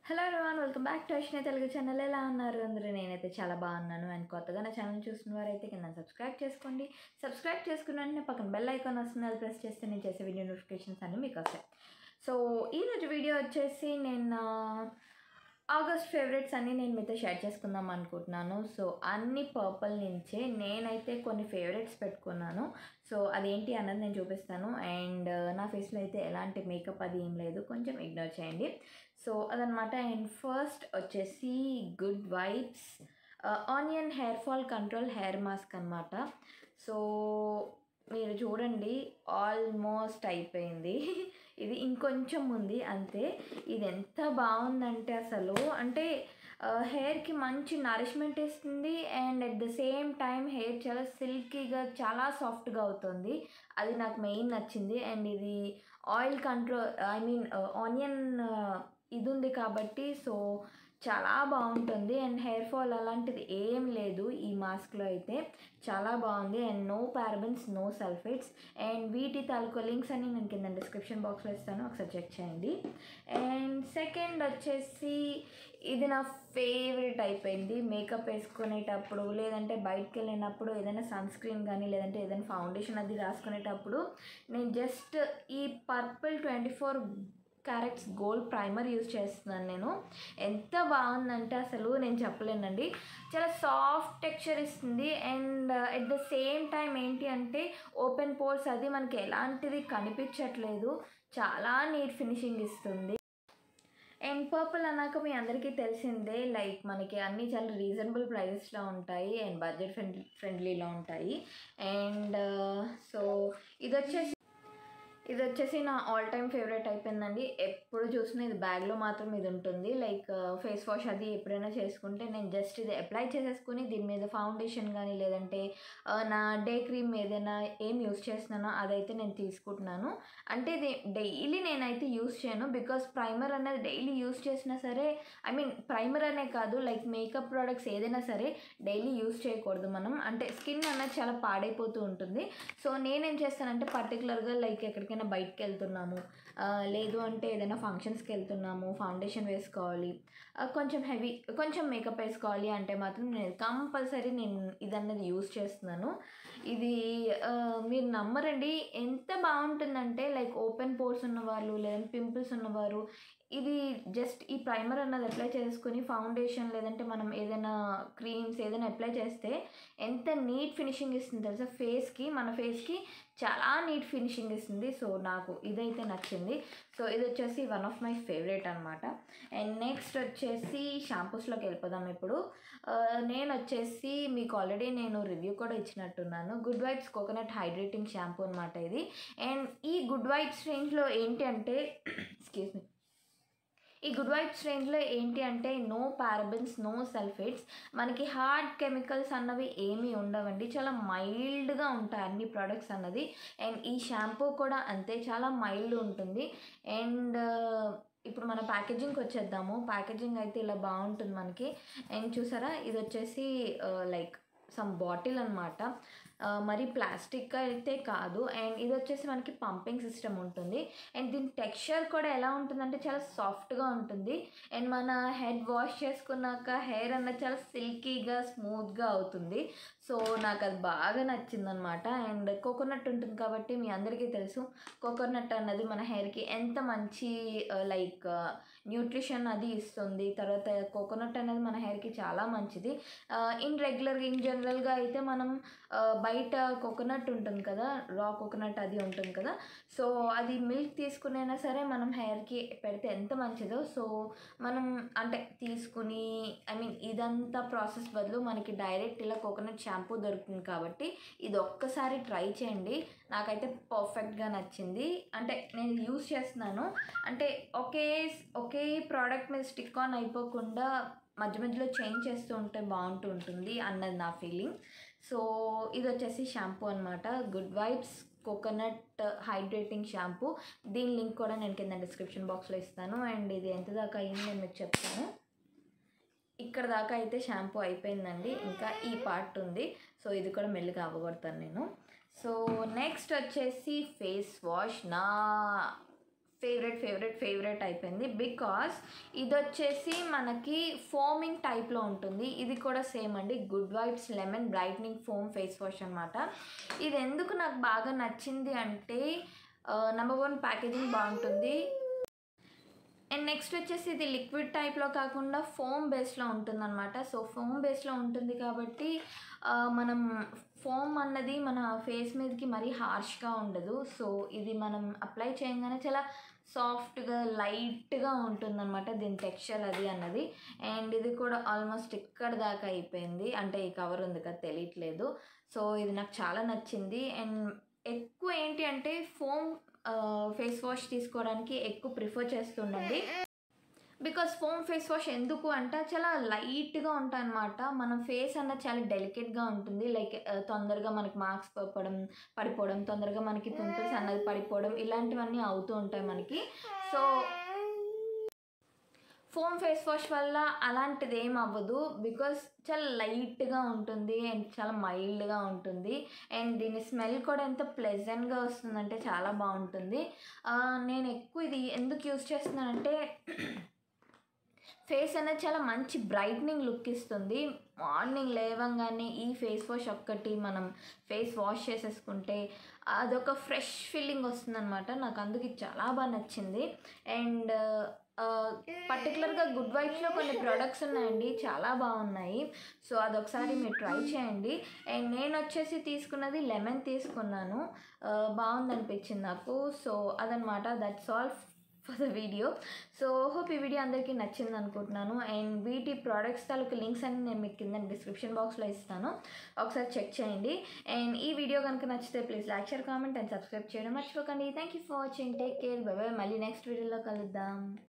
hello everyone welcome back to Ashwini Telugu channel ఎలా ఉన్నారు అందరూ నేనైతే చాలా బాగున్నాను అండ్ కొత్తగా నా ఛానల్ చూస్తున్న వారైతే కింద సబ్స్క్రైబ్ చేసుకోండి సబ్స్క్రైబ్ చేసుకున్న వెంటనే పక్కన బెల్ ఐకాన్ వస్తుంది అది ప్రెస్ చేస్తే నేను చేసే వీడియో నోటిఫికేషన్స్ అన్నీ మీకు వస్తాయి సో ఈరోజు వీడియో వచ్చేసి నేను ఆగస్ట్ ఫేవరెట్స్ అన్నీ నేను మీతో షేర్ చేసుకుందాం అనుకుంటున్నాను సో అన్ని పర్పుల్ నుంచే నేనైతే కొన్ని ఫేవరెట్స్ పెట్టుకున్నాను సో అదేంటి అన్నది నేను చూపిస్తాను అండ్ నా ఫేస్లో అయితే ఎలాంటి మేకప్ అది ఏం లేదు కొంచెం ఇగ్నోర్ చేయండి సో అదనమాట అండ్ ఫస్ట్ వచ్చేసి good vibes onion hair fall control hair mask అనమాట సో మీరు చూడండి ఆల్మోస్ట్ అయిపోయింది ఇది ఇంకొంచెం ఉంది అంతే ఇది ఎంత బాగుందంటే అసలు అంటే హెయిర్కి మంచి నరిష్మెంట్ ఇస్తుంది and at the same time hair చాలా సిల్కీగా చాలా సాఫ్ట్గా అవుతుంది అది నాకు మెయిన్ నచ్చింది అండ్ ఇది oil control I mean onion ఇది ఉంది కాబట్టి సో చాలా బాగుంటుంది అండ్ హెయిర్ ఫాల్ అలాంటిది ఏం లేదు ఈ మాస్క్లో అయితే చాలా బాగుంది and no parabens no sulphates and వీటి తాలూకు లింక్స్ అన్ని నేను కింద డిస్క్రిప్షన్ బాక్స్లో ఇస్తాను ఒకసారి చెక్ చేయండి అండ్ సెకండ్ వచ్చేసి ఇది నా ఫేవరెట్ అయిపోయింది మేకప్ వేసుకునేటప్పుడు లేదంటే బయటకు వెళ్ళినప్పుడు ఏదైనా సన్ స్క్రీన్ కానీ లేదంటే ఏదైనా ఫౌండేషన్ అది రాసుకునేటప్పుడు నేను జస్ట్ ఈ purple twenty four carats gold primer use చేస్తున్నాను నేను ఎంత బాగుందంటే అసలు నేను చెప్పలేనండి చాలా సాఫ్ట్ టెక్స్చర్ ఇస్తుంది and at the same time ఏంటి అంటే ఓపెన్ పోర్స్ అది మనకి ఎలాంటిది కనిపించట్లేదు చాలా నీట్ ఫినిషింగ్ ఇస్తుంది అండ్ పర్పుల్ అన్నాక మీ అందరికీ తెలిసిందే లైక్ మనకి అన్నీ చాలా రీజనబుల్ ప్రైజెస్లో ఉంటాయి అండ్ బడ్జెట్ ఫ్రెండ్లీ ఫ్రెండ్లీలో ఉంటాయి అండ్ సో ఇది వచ్చేసి ఇది వచ్చేసి నా ఆల్ టైమ్ ఫేవరెట్ అయిపోయిందండి ఎప్పుడు చూసినా ఇది బ్యాగ్లో మాత్రం ఇది ఉంటుంది లైక్ ఫేస్ వాష్ అది ఎప్పుడైనా చేసుకుంటే నేను జస్ట్ ఇది అప్లై చేసేసుకుని దీని మీద ఫౌండేషన్ కానీ లేదంటే నా డే క్రీమ్ ఏదైనా ఏం యూస్ చేస్తున్నానో అదైతే నేను తీసుకుంటున్నాను అంటే ఇది డైలీ నేనైతే యూస్ చేయను బికాస్ ప్రైమర్ అనేది డైలీ యూస్ చేసినా సరే ఐ మీన్ ప్రైమర్ అనే కాదు లైక్ మేకప్ ప్రోడక్ట్స్ ఏదైనా సరే డైలీ యూస్ చేయకూడదు మనం అంటే స్కిన్ అనేది చాలా పాడైపోతూ ఉంటుంది సో నేనేం చేస్తానంటే పర్టికులర్గా లైక్ ఎక్కడికి ఎక్కడికైనా బయటకు వెళ్తున్నాము లేదు అంటే ఏదైనా ఫంక్షన్స్కి వెళ్తున్నాము ఫౌండేషన్ వేసుకోవాలి కొంచెం హెవీ కొంచెం మేకప్ వేసుకోవాలి అంటే మాత్రం నేను కంపల్సరీ నేను ఇదన్నది యూస్ చేస్తున్నాను ఇది మీరు నమ్మరండి ఎంత బాగుంటుందంటే లైక్ ఓపెన్ పోర్స్ ఉన్నవాళ్ళు లేదంటే పింపుల్స్ ఉన్నవారు ఇది జస్ట్ ఈ ప్రైమర్ అన్నది అప్లై చేసుకుని ఫౌండేషన్ లేదంటే మనం ఏదైనా క్రీమ్స్ ఏదైనా అప్లై చేస్తే ఎంత నీట్ ఫినిషింగ్ ఇస్తుంది తెలుసా ఫేస్కి మన ఫేస్కి చాలా నీట్ ఫినిషింగ్ ఇస్తుంది సో నాకు ఇదైతే నచ్చింది సో ఇది వచ్చేసి వన్ ఆఫ్ మై ఫేవరెట్ అనమాట అండ్ నెక్స్ట్ వచ్చేసి షాంపూస్లోకి వెళ్ళిపోదాం ఇప్పుడు నేను వచ్చేసి మీకు ఆల్రెడీ నేను రివ్యూ కూడా ఇచ్చినట్టున్నాను good vibes coconut hydrating shampoo అనమాట ఇది అండ్ ఈ గుడ్ వైబ్స్ రేంజ్లో ఏంటి అంటే ఎక్స్క్యూజ్ మీ ఈ గుడ్ వైబ్స్ రేంజ్లో ఏంటి అంటే నో పారబెన్స్ నో సల్ఫేట్స్ మనకి హార్డ్ కెమికల్స్ అన్నవి ఏమీ ఉండవండి చాలా మైల్డ్గా ఉంటాయి అన్ని ప్రోడక్ట్స్ అన్నది అండ్ ఈ షాంపూ కూడా అంతే చాలా మైల్డ్ ఉంటుంది అండ్ ఇప్పుడు మన ప్యాకేజింగ్కి వచ్చేద్దాము ప్యాకేజింగ్ అయితే ఇలా బాగుంటుంది మనకి అండ్ చూసారా ఇది వచ్చేసి లైక్ సమ్ బాటిల్ అనమాట మరి ప్లాస్టిక్ అయితే కాదు అండ్ ఇది వచ్చేసి మనకి పంపింగ్ సిస్టమ్ ఉంటుంది అండ్ దీని టెక్స్చర్ కూడా ఎలా ఉంటుందంటే చాలా సాఫ్ట్గా ఉంటుంది అండ్ మన హెడ్ వాష్ చేసుకున్నాక హెయిర్ అన్నది చాలా సిల్కీగా స్మూత్గా అవుతుంది సో నాకు అది బాగా నచ్చిందనమాట అండ్ కోకోనట్ ఉంటుంది కాబట్టి మీ అందరికీ తెలుసు కోకోనట్ అన్నది మన హెయిర్కి ఎంత మంచి లైక్ న్యూట్రిషన్ అది ఇస్తుంది తర్వాత కోకోనట్ అనేది మన హెయిర్కి చాలా మంచిది ఇన్ రెగ్యులర్గా ఇన్ జనరల్గా అయితే మనం బయట కోకోనట్ ఉంటుంది కదా రా కోకోనట్ అది ఉంటుంది కదా సో అది మిల్క్ తీసుకునైనా సరే మనం హెయిర్కి పెడితే ఎంత మంచిదో సో మనం అంటే తీసుకుని ఐ మీన్ ఇదంతా ప్రాసెస్ బదులు మనకి డైరెక్ట్ ఇలా కోకోనట్ షాంపూ దొరుకుతుంది కాబట్టి ఇది ఒక్కసారి ట్రై చేయండి నాకైతే పర్ఫెక్ట్గా నచ్చింది అంటే నేను యూస్ చేస్తున్నాను అంటే ఒకే ఒకే ప్రోడక్ట్ మీద స్టిక్ ఆన్ అయిపోకుండా మధ్య మధ్యలో చేంజ్ చేస్తూ ఉంటే బాగుంటూ ఉంటుంది అన్నది నా ఫీలింగ్ సో ఇది వచ్చేసి షాంపూ అనమాట good vibes coconut hydrating shampoo దీని లింక్ కూడా నేను కింద డిస్క్రిప్షన్ బాక్స్లో ఇస్తాను అండ్ ఇది ఎంత దాకా అయింది నేను మీకు చెప్తాను ఇక్కడ దాకా అయితే షాంపూ అయిపోయిందండి ఇంకా ఈ పార్ట్ ఉంది సో ఇది కూడా మెల్లిగా అవ్వగొడతాను నేను సో నెక్స్ట్ వచ్చేసి ఫేస్ వాష్ నా ఫేవరెట్ ఫేవరెట్ ఫేవరెట్ అయిపోయింది బికాస్ ఇది వచ్చేసి మనకి ఫోమింగ్ టైప్లో ఉంటుంది ఇది కూడా సేమ్ అండి good vibes lemon brightening foam face wash అనమాట ఇది ఎందుకు నాకు బాగా నచ్చింది అంటే నెంబర్ వన్ ప్యాకేజింగ్ బాగుంటుంది అండ్ నెక్స్ట్ వచ్చేసి ఇది లిక్విడ్ టైప్లో కాకుండా ఫోమ్ బేస్లో ఉంటుందన్నమాట సో ఫోమ్ బేస్లో ఉంటుంది కాబట్టి ఆ, మనం ఫోమ్ అన్నది మన ఫేస్ మీదకి మరీ హార్ష్గా ఉండదు సో ఇది మనం అప్లై చేయగానే చాలా సాఫ్ట్గా లైట్గా ఉంటుందన్నమాట దీని టెక్స్చర్ అది అన్నది అండ్ ఇది కూడా ఆల్మోస్ట్ ఇక్కడ దాకా అయిపోయింది అంటే ఈ కవర్ ఉంది కదా తెలియట్లేదు సో ఇది నాకు చాలా నచ్చింది అండ్ ఎక్కువ ఏంటి అంటే ఫోమ్ ఫేస్ వాష్ తీసుకోవడానికి ఎక్కువ ప్రిఫర్ చేస్తుండండి బికాస్ ఫోమ్ ఫేస్ వాష్ ఎందుకు అంటే చాలా లైట్గా ఉంటాయి అనమాట మన ఫేస్ అన్నది చాలా డెలికేట్గా ఉంటుంది లైక్ తొందరగా మనకి మార్క్స్ పడిపోవడం పడిపోవడం తొందరగా మనకి పింపుల్స్ అన్నది పడిపోవడం ఇలాంటివన్నీ అవుతూ ఉంటాయి మనకి సో ఫోమ్ ఫేస్ వాష్ వల్ల అలాంటిది ఏం అవ్వదు బికాస్ చాలా లైట్గా ఉంటుంది అండ్ చాలా మైల్డ్గా ఉంటుంది అండ్ దీని స్మెల్ కూడా ఎంత ప్లెజెంట్గా వస్తుందంటే చాలా బాగుంటుంది ఆ, నేను ఎక్కువ ఇది ఎందుకు యూస్ చేస్తున్నానంటే ఫేస్ అనేది చాలా మంచి బ్రైట్నింగ్ లుక్ ఇస్తుంది మార్నింగ్ లేవంగానే ఈ ఫేస్ వాష్ ఒక్కటి మనం ఫేస్ వాష్ చేసేసుకుంటే అదొక ఫ్రెష్ ఫీలింగ్ వస్తుందన్నమాట నాకు అందుకు ఇది చాలా బాగా నచ్చింది అండ్ పర్టికులర్గా గుడ్ వైబ్స్లో కొన్ని ప్రొడక్ట్స్ ఉన్నాయండి చాలా బాగున్నాయి సో అదొకసారి మీరు ట్రై చేయండి అండ్ నేను వచ్చేసి తీసుకున్నది లెమన్ తీసుకున్నాను ఆ, బాగుందనిపించింది నాకు సో అదనమాట that's all for the video so hope ఈ వీడియో అందరికీ నచ్చింది అనుకుంటున్నాను అండ్ వీటి ప్రోడక్ట్స్ తాలూకు లింక్స్ అన్ని నేను మీకు కింద డిస్క్రిప్షన్ బాక్స్లో ఇస్తాను ఒకసారి చెక్ చేయండి అండ్ ఈ వీడియో కనుక నచ్చితే please like share comment and subscribe చేయడం మర్చిపోకండి thank you for watching take care bye మళ్ళీ నెక్స్ట్ వీడియోలో కలుద్దాం